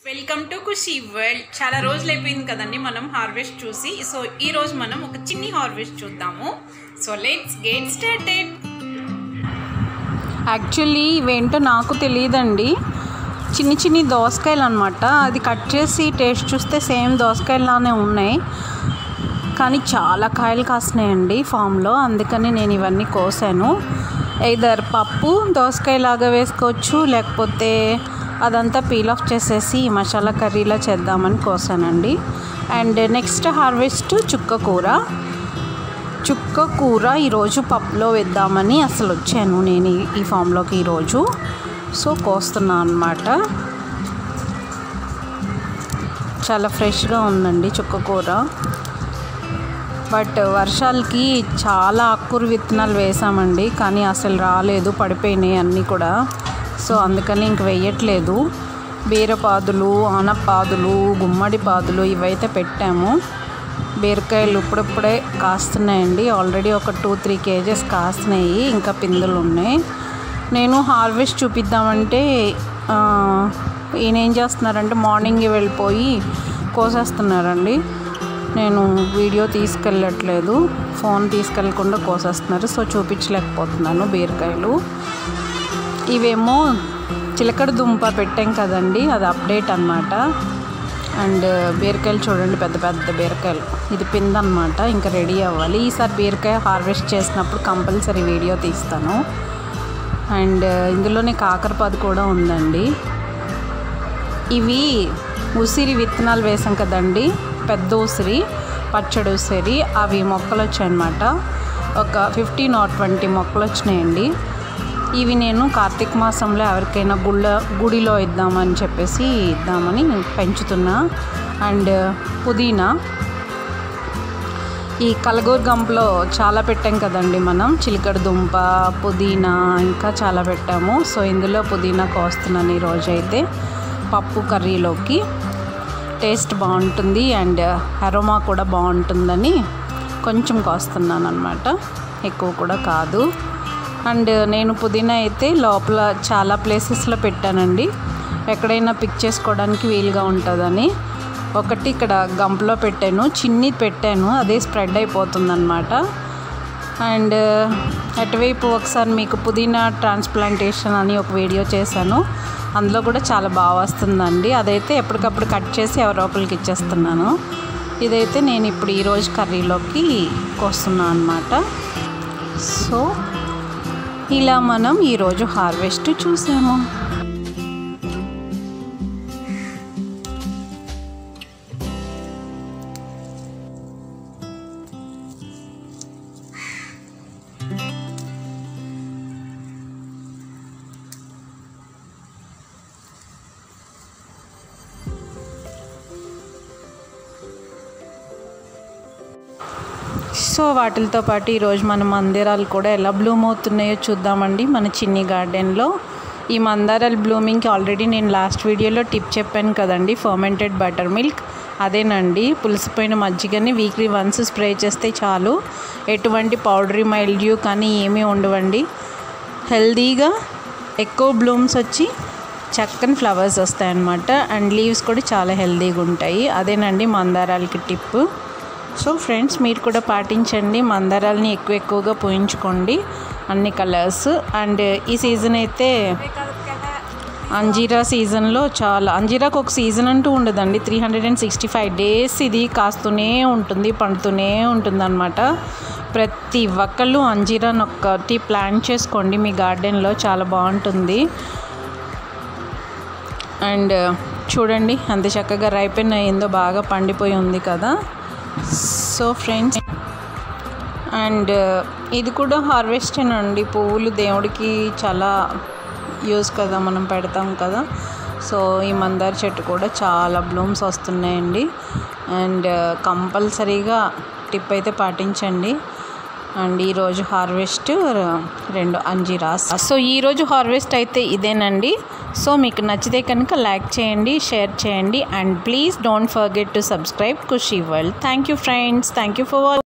welcome to Kushi world చాలా రోజులు అయిపోయింది కదండి మనం హార్వెస్ట్ చూసి సో ఈ రోజు మనం ఒక చిన్ని హార్వెస్ట్ చూద్దాము so let's get started actually ఇవేంటో నాకు తెలియదండి చిన్ని చిన్ని దోసకాయలు అనమాట అది కట్ చేసి టేస్ట్ చూస్తే సేమ్ దోసకాయలానే ఉన్నాయి కానీ చాలా కాయలు కాస్తున్నాయండి ఫామ్లో అందుకని నేను ఇవన్నీ కోసాను ఐదర్ పప్పు దోసకాయలాగా వేసుకోవచ్చు లేకపోతే అదంతా పీల్ ఆఫ్ చేసేసి మసాలా కర్రీలా చేద్దామని కోసానండి అండ్ నెక్స్ట్ హార్వెస్ట్ చుక్క కూర చుక్క కూర ఈరోజు పప్పులో వేద్దామని అసలు వచ్చాను నేను ఈ- ఈ ఫామ్లోకి ఈరోజు సో కోస్తున్నాను అనమాట చాలా ఫ్రెష్గా ఉందండి చుక్క కూర బట్ వర్షాలకి చాలా ఆకుకూర విత్తనాలు వేసామండి కానీ అసలు రాలేదు పడిపోయినాయి అన్నీ కూడా సో అందుకని ఇంక వేయట్లేదు బీరపాదులు ఆనపాదులు గుమ్మడి పాదులు ఇవైతే పెట్టాము బీరకాయలు ఇప్పుడిప్పుడే కాస్తున్నాయండి ఆల్రెడీ ఒక టూ త్రీ కేజెస్ కాస్తున్నాయి ఇంకా పిందులు ఉన్నాయి నేను హార్వెస్ట్ చూపిద్దామంటే ఆ, ఈయన ఏం చేస్తున్నారంటే మార్నింగ్ వెళ్ళిపోయి కోసేస్తున్నారండి నేను వీడియో తీసుకెళ్ళట్లేదు ఫోన్ తీసుకెళ్ళకుండా కోసేస్తున్నారు సో చూపించలేకపోతున్నాను బీరకాయలు ఇవేమో చిలకడ దుంప పెట్టాం కదండి అది అప్డేట్ అనమాట అండ్ బీరకాయలు చూడండి పెద్ద పెద్ద బీరకాయలు ఇది పింద్ అనమాట ఇంకా రెడీ అవ్వాలి ఈసారి బీరకాయ హార్వెస్ట్ చేసినప్పుడు కంపల్సరీ వీడియో తీస్తాను అండ్ ఇందులోనే కాకరపాదు కూడా ఉందండి ఇవి ఉసిరి విత్తనాలు వేసాం కదండి పెద్ద ఉసిరి పచ్చడి ఉసిరి అవి మొక్కలు వచ్చాయన్నమాట ఒక ఫిఫ్టీన్ ఆర్ ట్వంటీ మొక్కలు వచ్చినాయండి ఇవి నేను కార్తీక మాసంలో ఎవరికైనా గుళ్ళ గుడిలో ఇద్దామని చెప్పేసి ఇద్దామని పెంచుతున్నా అండ్ పుదీనా ఈ కలగూర గంపలో చాలా పెట్టాం కదండి మనం చిలకడ దుంప పుదీనా ఇంకా చాలా పెట్టాము సో ఇందులో పుదీనా కోస్తున్నాను ఈరోజు అయితే పప్పు కర్రీలోకి టేస్ట్ బాగుంటుంది అండ్ అరోమా కూడా బాగుంటుందని కొంచెం కోస్తున్నాను అనమాట ఎక్కువ కూడా కాదు అండ్ నేను పుదీనా అయితే లోపల చాలా ప్లేసెస్లో పెట్టానండి ఎక్కడైనా పిక్ చేసుకోవడానికి వీలుగా ఉంటుందని ఒకటి ఇక్కడ గంపలో పెట్టాను చిన్ని పెట్టాను అదే స్ప్రెడ్ అయిపోతుందన్నమాట అండ్ అటువైపు ఒకసారి మీకు పుదీనా ట్రాన్స్ప్లాంటేషన్ అని ఒక వీడియో చేశాను అందులో కూడా చాలా బాగా వస్తుందండి అదైతే ఎప్పటికప్పుడు కట్ చేసి ఎవరో ఒకరికి ఇచ్చేస్తున్నాను ఇదైతే నేను ఇప్పుడు ఈరోజు కర్రీలోకి కోస్తున్నాను అనమాట సో ఇలా మనం ఈరోజు హార్వెస్ట్ చూసాము సో వాటితో పాటు ఈరోజు మన మందిరాలు కూడా ఎలా బ్లూమ్ అవుతున్నాయో చూద్దామండి మన చిన్ని గార్డెన్లో ఈ మందారాల బ్లూమింగ్కి ఆల్రెడీ నేను లాస్ట్ వీడియోలో టిప్ చెప్పాను కదండి ఫర్మెంటెడ్ బటర్ మిల్క్ అదేనండి పులిసిపోయిన మజ్జిగని వీక్లీ వన్స్ స్ప్రే చేస్తే చాలు ఎటువంటి పౌడరీ మైల్డ్యూ కానీ ఏమీ ఉండవండి హెల్దీగా ఎక్కువ బ్లూమ్స్ వచ్చి చక్కని ఫ్లవర్స్ వస్తాయన్నమాట అండ్ లీవ్స్ కూడా చాలా హెల్దీగా ఉంటాయి అదేనండి మందారాలకి టిప్ సో ఫ్రెండ్స్ మీరు కూడా పాటించండి మందారాలని ఎక్కువ ఎక్కువగా పూయించుకోండి అన్ని కలర్స్ అండ్ ఈ సీజన్ అయితే అంజీరా సీజన్లో చాలా అంజీరాకు ఒక సీజన్ అంటూ ఉండదండి three hundred and sixty five days ఇది కాస్తూనే ఉంటుంది పండుతూనే ఉంటుంది అనమాట ప్రతి ఒక్కళ్ళు అంజీరాని ఒక్కటి ప్లాన్ చేసుకోండి మీ గార్డెన్లో చాలా బాగుంటుంది అండ్ చూడండి అంత చక్కగా రైపెన్ అయిందో బాగా పండిపోయి ఉంది కదా సో ఫ్రెండ్స్ అండ్ ఇది కూడా హార్వెస్ట్ అండి పువ్వులు దేవుడికి చాలా యూస్ కదా మనం పెడతాం కదా సో ఈ మందార చెట్టు కూడా చాలా బ్లూమ్స్ వస్తున్నాయండి అండ్ కంపల్సరీగా టిప్ అయితే పాటించండి అండ్ ఈరోజు హార్వెస్ట్ రెండు అంజీరాస్ సో ఈరోజు హార్వెస్ట్ అయితే ఇదేనండి సో మీకు నచ్చితే కనుక లైక్ చేయండి షేర్ చేయండి and please don't forget to subscribe Khushi World thank you friends thank you for